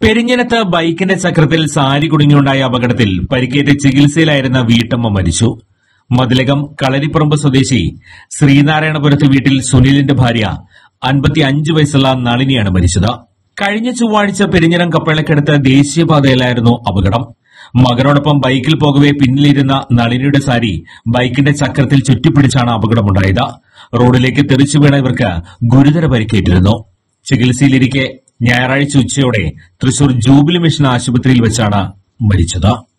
പെരിഞ്ഞനത്ത് ബൈക്കിന്റെ ചക്രത്തിൽ സാരി കുടുങ്ങിയുണ്ടായ അപകടത്തിൽ പരിക്കേറ്റ് ചികിത്സയിലായിരുന്ന വീട്ടമ്മ മരിച്ചു മതിലകം കളരിപ്പറമ്പ് സ്വദേശി ശ്രീനാരായണപുരത്ത് വീട്ടിൽ സുനിലിന്റെ ഭാര്യ അൻപത്തിയഞ്ച് വയസ്സുള്ള നളിനിയാണ് മരിച്ചത് കഴിഞ്ഞ ചൊവ്വാഴ്ച പെരിഞ്ഞനം കപ്പേളക്കടുത്ത് ദേശീയപാതയിലായിരുന്നു അപകടം മകനോടൊപ്പം ബൈക്കിൽ പോകവെ പിന്നിലിരുന്ന നളിനിയുടെ സാരി ബൈക്കിന്റെ ചക്രത്തിൽ ചുറ്റിപ്പിടിച്ചാണ് അപകടമുണ്ടായത് റോഡിലേക്ക് തെറിച്ചു വീണ ഇവർക്ക് ഗുരുതര പരിക്കേറ്റിരുന്നു ചികിത്സയിലിരിക്കെ ഞായറാഴ്ച ഉച്ചയോടെ തൃശൂർ ജൂബിലി മിഷൻ ആശുപത്രിയിൽ വെച്ചാണ് മരിച്ചത്